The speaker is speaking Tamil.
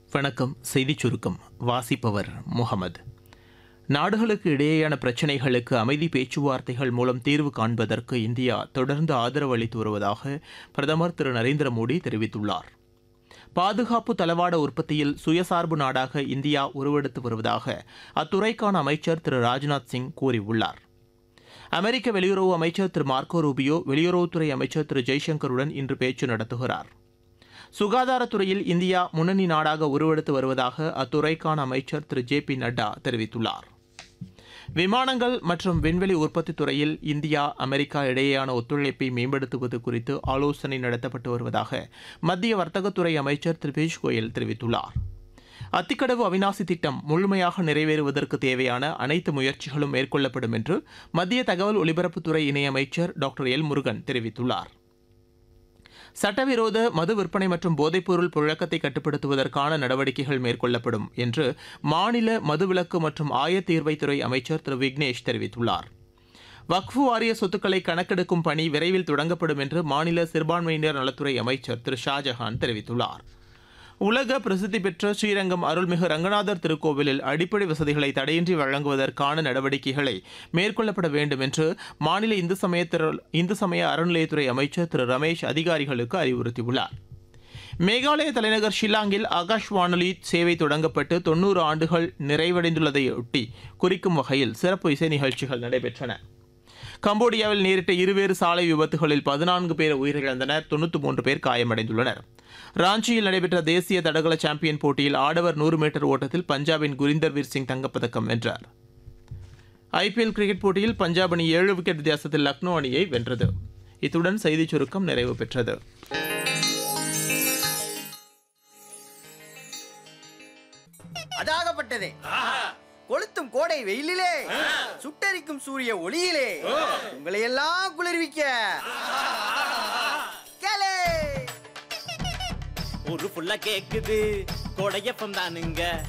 வணக்கம் செய்திச் சுருக்கம் வாசிப்பவர் முகமது நாடுகளுக்கு இடையேயான பிரச்சினைகளுக்கு அமைதி பேச்சுவார்த்தைகள் மூலம் தீர்வு காண்பதற்கு இந்தியா தொடர்ந்து ஆதரவு அளித்து வருவதாக பிரதமர் திரு நரேந்திர மோடி தெரிவித்துள்ளார் பாதுகாப்பு தளவாட உற்பத்தியில் சுயசார்பு நாடாக இந்தியா உருவெடுத்து வருவதாக அத்துறைக்கான அமைச்சர் திரு ராஜ்நாத் சிங் கூறியுள்ளார் அமெரிக்க வெளியுறவு அமைச்சர் திரு மார்க்கோ ரூபியோ வெளியுறவுத்துறை அமைச்சர் திரு ஜெய்சங்கருடன் இன்று பேச்சு நடத்துகிறார் சுகாதாரத்துறையில் இந்தியா முன்னணி நாடாக உருவெடுத்து வருவதாக அத்துறைக்கான அமைச்சர் திரு ஜே பி நட்டா தெரிவித்துள்ளார் விமானங்கள் மற்றும் விண்வெளி உற்பத்தி துறையில் இந்தியா அமெரிக்கா இடையேயான ஒத்துழைப்பை மேம்படுத்துவது குறித்து ஆலோசனை நடத்தப்பட்டு வருவதாக மத்திய வர்த்தகத்துறை அமைச்சர் திரு பியூஷ் கோயல் தெரிவித்துள்ளார் அத்திக்கடவு அவினாசி திட்டம் முழுமையாக நிறைவேறுவதற்கு தேவையான அனைத்து முயற்சிகளும் மேற்கொள்ளப்படும் என்று மத்திய தகவல் ஒலிபரப்புத்துறை இணையமைச்சர் டாக்டர் எல் முருகன் தெரிவித்துள்ளார் சட்டவிரோத மது விற்பனை மற்றும் போதைப்பொருள் புழக்கத்தை கட்டுப்படுத்துவதற்கான நடவடிக்கைகள் மேற்கொள்ளப்படும் என்று மாநில மதுவிலக்கு மற்றும் ஆயத்தீர்வைத்துறை அமைச்சர் திரு விக்னேஷ் தெரிவித்துள்ளார் வக்ஃபு வாரிய சொத்துக்களை கணக்கெடுக்கும் பணி விரைவில் தொடங்கப்படும் என்று மாநில சிறுபான்மையினர் நலத்துறை அமைச்சர் திரு ஷாஜஹான் தெரிவித்துள்ளார் உலக பிரசித்தி பெற்ற ஸ்ரீரங்கம் அருள்மிகு ரங்கநாதர் திருக்கோவிலில் அடிப்படை வசதிகளை தடையின்றி வழங்குவதற்கான நடவடிக்கைகளை மேற்கொள்ளப்பட வேண்டும் என்று மாநில இந்து சமய திரு- இந்து சமய அறநிலையத்துறை அமைச்சர் திரு ரமேஷ் அதிகாரிகளுக்கு அறிவுறுத்தியுள்ளார் மேகாலய தலைநகர் ஷில்லாங்கில் ஆகாஷ் வானொலி சேவை தொடங்கப்பட்டு தொண்ணூறு ஆண்டுகள் நிறைவடைந்துள்ளதையொட்டி குறிக்கும் வகையில் சிறப்பு இசை நிகழ்ச்சிகள் நடைபெற்றன கம்போடியாவில் நேரிட்ட இருவேறு சாலை விபத்துகளில் பதினான்கு பேர் உயிரிழந்தனர் தொண்ணூற்றி மூன்று பேர் காயமடைந்துள்ளனர் ராஞ்சியில் நடைபெற்ற தேசிய தடகள சாம்பியன் போட்டியில் ஆடவர் நூறு மீட்டர் ஓட்டத்தில் பஞ்சாபின் குரிந்தர்வீர் சிங் தங்கப்பதக்கம் வென்றார் ஐபிஎல் கிரிக்கெட் போட்டியில் பஞ்சாப் அணி ஏழு விக்கெட் வித்தியாசத்தில் லக்னோ அணியை வென்றது இத்துடன் செய்திச் சுருக்கம் நிறைவு பெற்றது அதாகப்பட்டதே கொளுத்தும் கோடை வெயிலிலே சுட்டரிக்கும் சூரிய ஒளியிலே உங்களை எல்லாம் குளிர்விக்க கேளே ஒரு புள்ள கேக்குது கொடையப்பம் தானுங்க